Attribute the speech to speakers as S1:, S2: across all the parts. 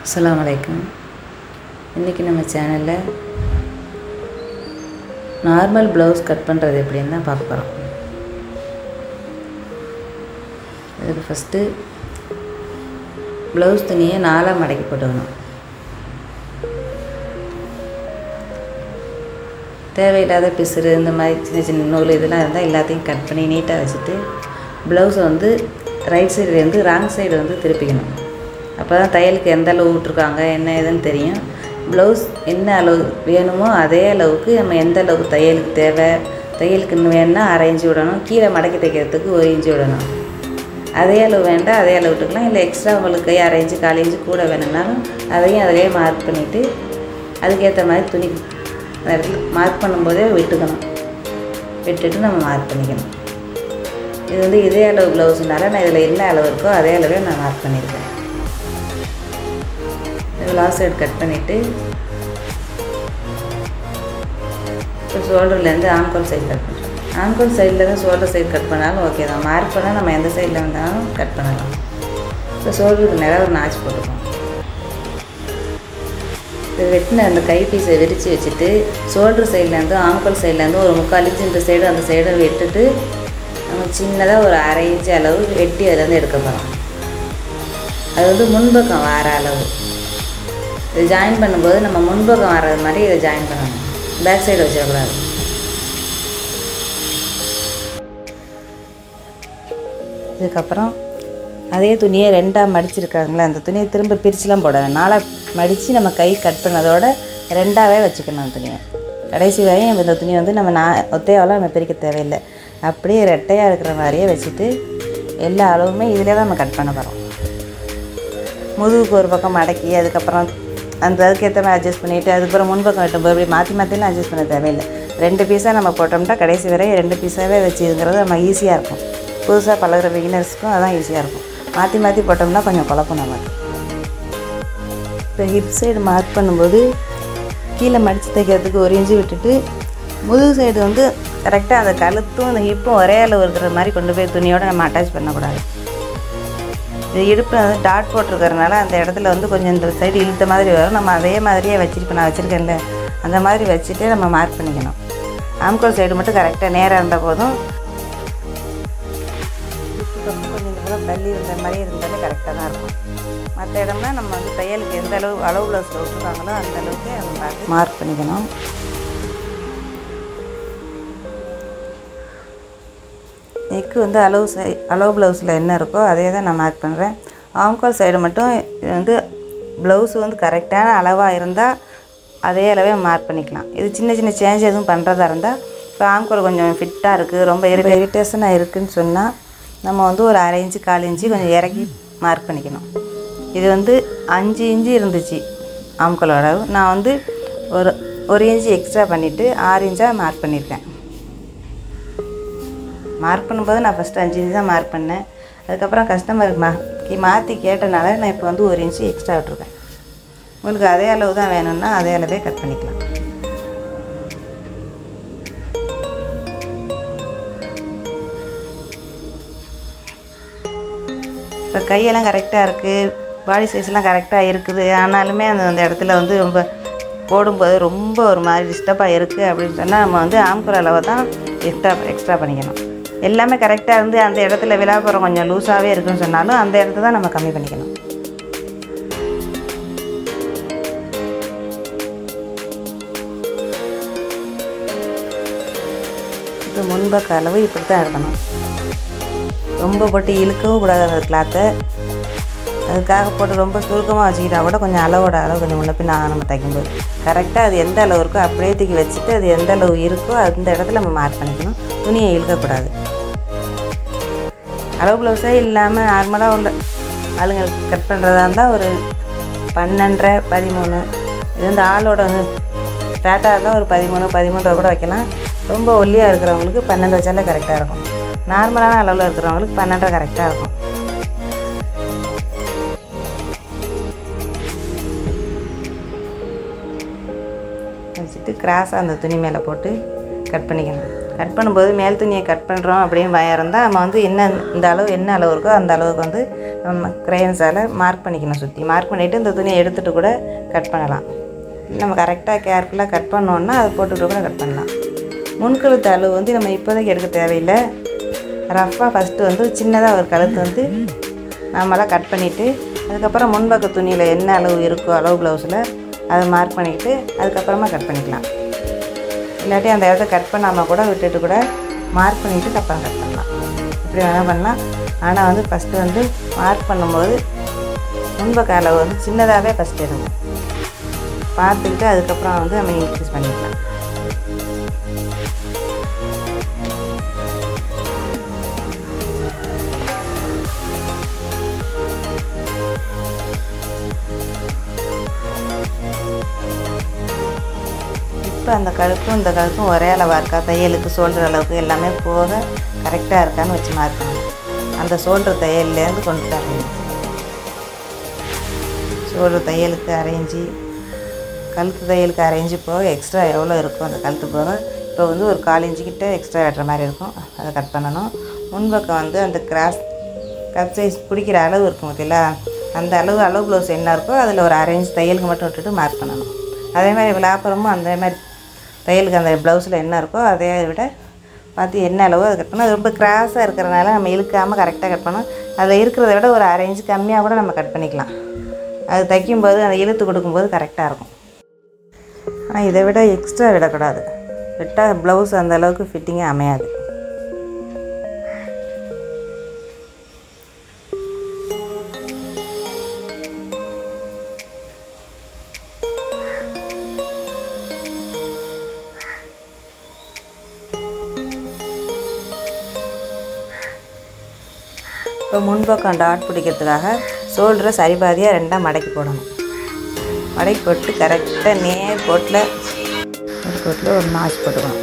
S1: அஸ்ஸலாமு அலைக்கும் இன்றைக்கி நம்ம சேனலில் நார்மல் ப்ளவுஸ் கட் பண்ணுறது எப்படின்னு தான் பார்க்க போகிறோம் இதுக்கு ஃபஸ்ட்டு ப்ளவுஸ் துணியை நாலாக மடக்கி போட்டுக்கணும் தேவையில்லாத பிசுறு இந்த மாதிரி சின்ன சின்ன நூல் இதெல்லாம் இருந்தால் எல்லாத்தையும் கட் பண்ணி நீட்டாக வச்சுட்டு ப்ளவுஸை வந்து ரைட் சைடுலேருந்து ராங் சைடு வந்து திருப்பிக்கணும் அப்போ தான் தையலுக்கு எந்த அளவு விட்ருக்காங்க என்ன ஏதுன்னு தெரியும் ப்ளவுஸ் என்ன அளவு வேணுமோ அதே அளவுக்கு நம்ம எந்த அளவுக்கு தையலுக்கு தேவை தையலுக்கு இன்னும் வேணும்னா அரை இன்ச்சு விடணும் கீழே மடக்கி தைக்கிறதுக்கு ஒரு இன்ச்சு விடணும் அதே அளவு வேண்டாம் அதே அளவு விட்டுக்கலாம் இல்லை எக்ஸ்ட்ரா உங்களுக்கு கை அரை இன்ச்சு கால் இன்ச்சு கூட வேணும்னாலும் அதையும் அதிலே மார்க் பண்ணிவிட்டு அதுக்கேற்ற மாதிரி துணி அந்த இடத்துல மார்க் பண்ணும்போதே விட்டுக்கணும் விட்டுட்டு நம்ம மார்க் பண்ணிக்கணும் இது வந்து இதே அளவு ப்ளவுஸுனால நான் இதில் என்ன அளவு இருக்கோ அதே அளவே நான் மார்க் பண்ணியிருக்கேன் இது லாஸ்ட் சைடு கட் பண்ணிவிட்டு இப்போ ஷோல்டர்லேருந்து ஆம்கோல் சைடு கட் பண்ணுறோம் ஆம்கோல் சைட்லேருந்து ஷோல்டர் சைடு கட் பண்ணாலும் ஓகே தான் மார்க் பண்ணால் நம்ம எந்த சைடில் வந்தாலும் கட் பண்ணலாம் இப்போ ஷோல்டருக்கு நேராக ஒரு நாச்சு போட்டுப்போம் இது வெட்டின அந்த கை பீஸை விரித்து வச்சுட்டு ஷோல்டர் சைட்லேருந்து ஆம்கோல் சைட்லேருந்து ஒரு முக்கால் இன்ச்சு இந்த சைடு அந்த சைடை விட்டுட்டு நம்ம சின்னதாக ஒரு அரை இன்ச்சு அளவு வெட்டி அதுலேருந்து எடுக்க போகிறோம் அது வந்து முன்பக்கம் வர அளவு இது ஜாயின் பண்ணும்போது நம்ம முன்பக்கம் வர்றது மாதிரி இதை ஜாயின் பண்ணணும் பேக் சைடு வச்சிடக்கூடாது இதுக்கப்புறம் அதே துணியை ரெண்டாக மடிச்சிருக்காங்களே அந்த துணியை திரும்ப பிரிச்சுலாம் போட நாளாக மடித்து நம்ம கை கட் பண்ணதோட ரெண்டாவே வச்சுக்கணும் அந்த துணியை கடைசி வரையும் இந்த துணி வந்து நம்ம நான் ஒத்தையாவெல்லாம் நம்ம பிரிக்க தேவையில்லை அப்படியே ரெட்டையாக இருக்கிற மாதிரியே வச்சுட்டு எல்லா அளவுமே இதிலே தான் நம்ம கட் பண்ண போகிறோம் முதுகுக்கு ஒரு பக்கம் மடக்கி அதுக்கப்புறம் அந்த அதுக்கேற்ற மாதிரி அட்ஜஸ்ட் பண்ணிவிட்டு அதுக்கப்புறம் முன்பக்கம் வெட்டும்போது இப்படி மாற்றி மாற்றிலாம் அட்ஜஸ்ட் பண்ண தேவையில்லை ரெண்டு பீஸாக நம்ம போட்டோம்னா கடைசி வரை ரெண்டு பீஸாகவே வச்சுங்கிறது நம்ம ஈஸியாக இருக்கும் புதுசாக பழகுற பிகினர்ஸ்க்கும் அதான் ஈஸியாக இருக்கும் மாற்றி மாற்றி போட்டோம்னா கொஞ்சம் குழப்பம் நமக்கு இப்போ ஹிப் சைடு மார்க் பண்ணும்போது கீழே மடித்து தைக்கிறதுக்கு ஒரு இன்ச்சு விட்டுட்டு முதுகு சைடு வந்து கரெக்டாக அந்த கழுத்தும் அந்த ஹிப்பும் ஒரே அளவு இருக்கிற மாதிரி கொண்டு போய் துணியோடு நம்ம அட்டாச் பண்ணக்கூடாது இது இடுப்பில் வந்து டாட் போட்டிருக்கறனால அந்த இடத்துல வந்து கொஞ்சம் இந்த சைடு இழுத்த மாதிரி வரும் நம்ம அதே மாதிரியே வச்சுருப்போம் நான் வச்சுருக்கேன்ல அந்த மாதிரி வச்சுட்டு நம்ம மார்க் பண்ணிக்கணும் ஆம்கோல் சைடு மட்டும் கரெக்டாக நேராக இருந்தால் போதும் கொஞ்சம் இந்த பக்கம் தள்ளி இருந்த மாதிரி இருந்தாலே கரெக்டாக தான் இருக்கும் மற்ற இடம்னா நம்ம வந்து தையலுக்கு எந்த அளவு அளவு ப்ளவுஸில் விட்டுருக்காங்களோ அந்த அளவுக்கு நம்ம பார்த்து மார்க் பண்ணிக்கணும் நெக்கு வந்து அளவு சை அளவு ப்ளவுஸில் என்ன இருக்கோ அதே தான் நான் மார்க் பண்ணுறேன் ஆம்கால் சைடு மட்டும் இது வந்து ப்ளவுஸ் வந்து கரெக்டான அளவாக இருந்தால் அதே அளவே மார்க் பண்ணிக்கலாம் இது சின்ன சின்ன சேஞ்ச் எதுவும் பண்ணுறதா இருந்தால் இப்போ ஆம்கால் கொஞ்சம் ஃபிட்டாக இருக்குது ரொம்ப இரி இரிட்டேஷனாக இருக்குதுன்னு சொன்னால் நம்ம வந்து ஒரு அரை இன்ச்சு கால் இன்ச்சு கொஞ்சம் இறக்கி மார்க் பண்ணிக்கணும் இது வந்து அஞ்சு இன்ச்சு இருந்துச்சு ஆம்கால் அளவு நான் வந்து ஒரு ஒரு இன்ச்சு எக்ஸ்ட்ரா பண்ணிவிட்டு ஆறு இன்ச்சாக மார்க் பண்ணியிருக்கேன் மார்க் பண்ணும்போது நான் ஃபஸ்ட்டு அஞ்சு இன்ச்சு தான் மார்க் பண்ணேன் அதுக்கப்புறம் கஸ்டமருக்கு மா மாற்றி கேட்டனால நான் இப்போ வந்து ஒரு இன்ச்சு எக்ஸ்ட்ரா விட்ருக்கேன் உங்களுக்கு அதே அளவு தான் வேணும்னா அதே அளவே கட் பண்ணிக்கலாம் இப்போ கையெல்லாம் கரெக்டாக இருக்குது பாடி சைஸ்லாம் கரெக்டாக இருக்குது ஆனாலுமே அந்த அந்த இடத்துல வந்து ரொம்ப போடும்போது ரொம்ப ஒரு மாதிரி டிஸ்டர்பாக இருக்குது அப்படின்னு சொன்னால் நம்ம வந்து ஆம்குற அளவை தான் எக்ஸ்ட்ரா எக்ஸ்ட்ரா பண்ணிக்கணும் எல்லாமே கரெக்டாக இருந்து அந்த இடத்துல விழாப்புறம் கொஞ்சம் லூஸாகவே இருக்குன்னு சொன்னாலும் அந்த இடத்த தான் நம்ம கம்மி பண்ணிக்கணும் இது முன்பக்க அளவு இப்படி தான் இருக்கணும் ரொம்ப போட்டு இழுக்கவும் கூடாது அந்த கிளாத்தை அதுக்காக போட்டு ரொம்ப சுருக்கமாக வச்சுக்கிட்டா கூட கொஞ்சம் அளவோட அளவு கொஞ்சம் முன்ன பின்ன நம்ம தைக்கும்போது கரெக்டாக அது எந்த அளவு இருக்கோ அப்படியே தூக்கி வச்சுட்டு அது எந்த அளவு இருக்கோ அந்த இடத்துல நம்ம மார்க் பண்ணிக்கணும் துணியை இழுக்கக்கூடாது அளவு ப்ளவுஸே இல்லாமல் நார்மலாக உள்ள ஆளுங்க கட் பண்ணுறதா இருந்தால் ஒரு பன்னெண்டரை பதிமூணு இது வந்து ஆளோட வந்து ஃபேட்டாக இருந்தால் ஒரு பதிமூணு பதிமூன்றரை கூட வைக்கலாம் ரொம்ப ஒல்லியாக இருக்கிறவங்களுக்கு பன்னெண்டு வச்சாலே கரெக்டாக இருக்கும் நார்மலான அளவில் இருக்கிறவங்களுக்கு பன்னெண்டரை கரெக்டாக இருக்கும் வச்சுட்டு கிராஸாக அந்த துணி மேலே போட்டு கட் பண்ணிக்கணும் கட் பண்ணும்போது மேல் துணியை கட் பண்ணுறோம் அப்படின்னு பயம் இருந்தால் நம்ம வந்து என்ன இந்த அளவு என்ன அளவு இருக்கோ அந்த அளவுக்கு வந்து நம்ம கிரையன்ஸால் மார்க் பண்ணிக்கணும் சுற்றி மார்க் பண்ணிவிட்டு இந்த துணியை எடுத்துகிட்டு கூட கட் பண்ணலாம் நம்ம கரெக்டாக கேர்ஃபுல்லாக கட் பண்ணோன்னா அதை போட்டுட்டு கூட கட் பண்ணலாம் முன்கழுத்து அளவு வந்து நம்ம இப்போதைக்கு எடுக்க தேவையில்லை ரஃப்பாக ஃபஸ்ட்டு வந்து சின்னதாக ஒரு கழுத்து வந்து நம்மளாம் கட் பண்ணிவிட்டு அதுக்கப்புறம் முன்பக்க துணியில் என்ன அளவு இருக்கோ அளவு ப்ளவுஸில் அதை மார்க் பண்ணிக்கிட்டு அதுக்கப்புறமா கட் பண்ணிக்கலாம் இல்லாட்டி அந்த இடத்த கட் பண்ணாமல் கூட விட்டுட்டு கூட மார்க் பண்ணிவிட்டு அப்புறம் கட் பண்ணலாம் இப்படி வேணால் பண்ணலாம் ஆனால் வந்து ஃபஸ்ட்டு வந்து மார்க் பண்ணும்போது முன்பக்க அளவு வந்து சின்னதாகவே ஃபஸ்ட்டு இருக்கும் பார்த்துக்கிட்டு அதுக்கப்புறம் வந்து நம்ம இன்க்ரீஸ் பண்ணிக்கலாம் இப்போ அந்த கழுக்கும் இந்த கழுக்கும் ஒரே அளவாக இருக்கா தையலுக்கு சோல்டர் அளவுக்கு எல்லாமே போக கரெக்டாக இருக்கான்னு வச்சு மார்க் பண்ணணும் அந்த சோல்டர் தையல்லேருந்து கொண்டு தரணும் சோல்டர் தையலுக்கு அரைஞ்சி கழுத்து தையலுக்கு அரைஞ்சி போக எக்ஸ்ட்ரா எவ்வளோ இருக்கும் அந்த கழுத்து போக இப்போ வந்து ஒரு கால் இன்ச்சு கிட்ட எக்ஸ்ட்ரா வெட்டுற மாதிரி இருக்கும் அதை கட் பண்ணணும் முன்பக்கம் வந்து அந்த கிராஸ் கப் சைஸ் பிடிக்கிற அளவு இருக்கும் பார்த்தீங்களா அந்த அளவு அளவு ப்ளவுஸ் என்ன இருக்கோ அதில் ஒரு அரை இன்ச் தையலுக்கு மட்டும் விட்டுட்டு மார்க் பண்ணணும் அதே மாதிரி விளாப்புறமும் அந்த மாதிரி தையலுக்கு அந்த ப்ளவுஸில் என்ன இருக்கோ அதை விட பார்த்து என்ன அளவோ அதை கட் பண்ணணும் அது ரொம்ப கிராஸாக இருக்கிறனால நம்ம இழுக்காமல் கரெக்டாக கட் பண்ணணும் அதில் இருக்கிறத விட ஒரு அரை இன்ச் கம்மியாக கூட நம்ம கட் பண்ணிக்கலாம் அது தைக்கும்போது அந்த இழுத்து கொடுக்கும்போது கரெக்டாக இருக்கும் ஆனால் இதை விட எக்ஸ்ட்ரா விடக்கூடாது விட்டால் ப்ளவுஸ் அந்த அளவுக்கு ஃபிட்டிங்கே அமையாது இப்போ முன்பக்கம் டாட் பிடிக்கிறதுக்காக ஷோல்டரை சரிபாதியாக ரெண்டாக மடக்கி போடணும் மடக்கி போட்டு கரெக்டாக நேர் கோட்டில் ஒரு கோட்டில் ஒரு நாச் போட்டுக்கணும்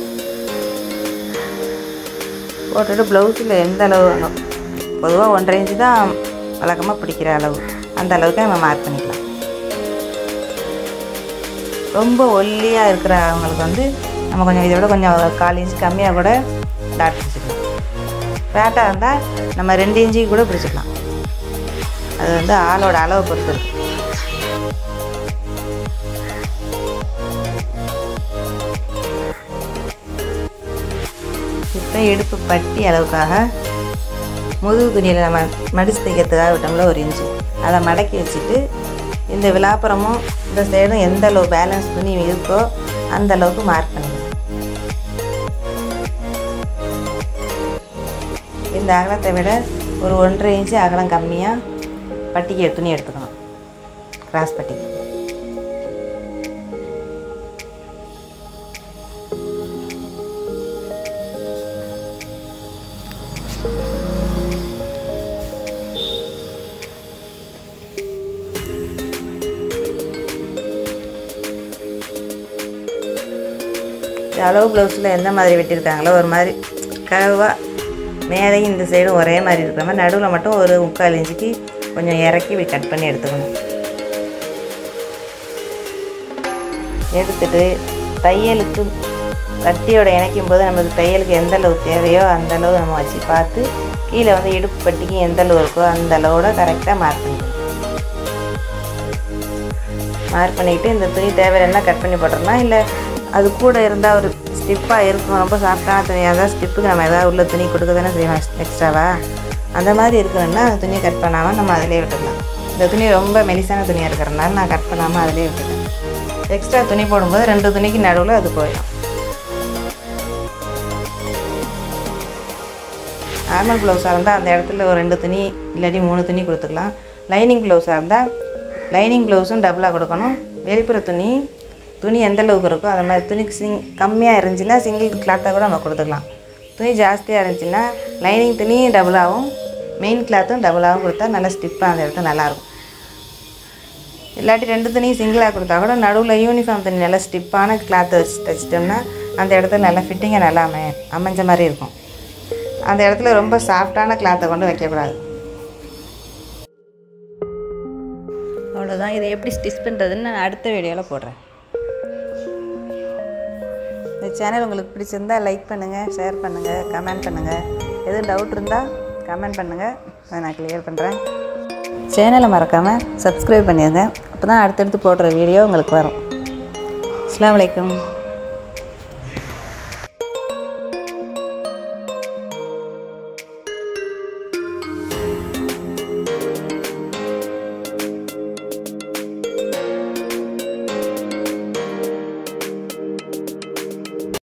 S1: போட்டுட்டு ப்ளவுஸில் எந்த அளவு பொதுவாக ஒன்றரை இன்ச்சு தான் வழக்கமாக பிடிக்கிற அளவு அந்த அளவுக்கு நம்ம மார்க் பண்ணிக்கலாம் ரொம்ப ஒல்லியாக இருக்கிற அவங்களுக்கு வந்து நம்ம கொஞ்சம் இதை விட கொஞ்சம் கால் இன்ச் கம்மியாக கூட டாட் பிடிச்சிக்கலாம் ஃபேட்டாக இருந்தால் நம்ம ரெண்டு இன்ச்சுக்கு கூட பிடிச்சிக்கலாம் அது வந்து ஆளோட அளவை பொறுத்து இருக்கு இப்போ இடுப்பு பட்டி அளவுக்காக முதுகு துணியில் நம்ம மடித்து தைக்கிறதுக்காக விட்டோம்ல ஒரு இன்ச்சு அதை மடக்கி வச்சுட்டு இந்த விலாப்புறமும் இந்த சைடும் எந்த அளவு பேலன்ஸ் துணி இருக்கோ அந்த அளவுக்கு மார்க் பண்ணிக்கணும் இந்த அகலத்தை விட ஒரு ஒன்றரை இன்ச்சு அகலம் கம்மியாக பட்டிக்கு துணி எடுத்துக்கணும் கிராஸ் பட்டிக்கு இந்த அளவு ப்ளவுஸில் எந்த மாதிரி வெட்டியிருக்காங்களோ ஒரு மாதிரி கருவாக மேலேயும் இந்த சைடும் ஒரே மாதிரி இருக்கிற மாதிரி நடுவில் மட்டும் ஒரு முக்கால் இன்ச்சுக்கு கொஞ்சம் இறக்கி இப்படி கட் பண்ணி எடுத்துக்கணும் எடுத்துட்டு தையலுக்கு கட்டியோட இணைக்கும் போது நமக்கு தையலுக்கு எந்த அளவு தேவையோ அந்த அளவு நம்ம வச்சு பார்த்து கீழே வந்து இடுப்பு பட்டிக்கு எந்த அளவு இருக்கோ அந்த அளவோட கரெக்டாக மார்க் பண்ணிக்கணும் மார்க் பண்ணிக்கிட்டு இந்த துணி தேவையில்லைன்னா கட் பண்ணி போட்டுடலாம் இல்லை அது கூட இருந்தால் ஒரு ஸ்டிப்பாக இருக்கும் ரொம்ப சாஃப்டான துணியாக இருந்தால் ஸ்டிப்புக்கு நம்ம ஏதாவது உள்ள துணி கொடுக்க தானே செய்வோம் எக்ஸ்ட்ராவா அந்த மாதிரி இருக்கணும்னா அந்த துணியை கட் பண்ணாமல் நம்ம அதிலே விட்டுடலாம் இந்த துணி ரொம்ப மெலிசான துணியாக இருக்கிறனால நான் கட் பண்ணாமல் அதிலே விட்டுட்டேன் எக்ஸ்ட்ரா துணி போடும்போது ரெண்டு துணிக்கு நடுவில் அது போயிடும் நார்மல் ப்ளவுஸாக இருந்தால் அந்த இடத்துல ஒரு ரெண்டு துணி இல்லாட்டி மூணு துணி கொடுத்துக்கலாம் லைனிங் ப்ளவுஸாக இருந்தால் லைனிங் ப்ளவுஸும் டபுளாக கொடுக்கணும் வெளிப்புற துணி துணி எந்த அளவுக்கு இருக்கோ அந்த மாதிரி துணி சிங் கம்மியாக இருந்துச்சுன்னா சிங்கிள் கிளாத்தாக கூட நம்ம கொடுத்துக்கலாம் துணி ஜாஸ்தியாக இருந்துச்சுன்னா லைனிங் துணியும் டபுளாகவும் மெயின் கிளாத்தும் டபுளாகவும் கொடுத்தா நல்லா ஸ்டிப்பாக அந்த இடத்துல நல்லாயிருக்கும் இல்லாட்டி ரெண்டு துணியும் சிங்கிளாக கொடுத்தா கூட நடுவில் யூனிஃபார்ம் துணி நல்லா ஸ்டிப்பான கிளாத்தை வச்சு தைச்சிட்டோம்னா அந்த இடத்துல நல்லா ஃபிட்டிங்காக நல்லா அமை அமைஞ்ச மாதிரி இருக்கும் அந்த இடத்துல ரொம்ப சாஃப்டான கிளாத்தை கொண்டு வைக்கக்கூடாது அவ்வளோதான் இதை எப்படி ஸ்டிச் பண்ணுறதுன்னு நான் அடுத்த வீடியோவில் போடுறேன் இந்த எங்கள் சேனல் உங்களுக்கு பிடிச்சிருந்தா லைக் பண்ணுங்கள் ஷேர் பண்ணுங்கள் கமெண்ட் பண்ணுங்கள் எதுவும் டவுட் இருந்தால் கமெண்ட் பண்ணுங்கள் அதை நான் கிளியர் பண்ணுறேன் சேனலை மறக்காமல் சப்ஸ்கிரைப் பண்ணிடுங்க அப்போ தான் அடுத்தடுத்து போடுற வீடியோ உங்களுக்கு வரும் அஸ்ஸலாமு அலைக்கும்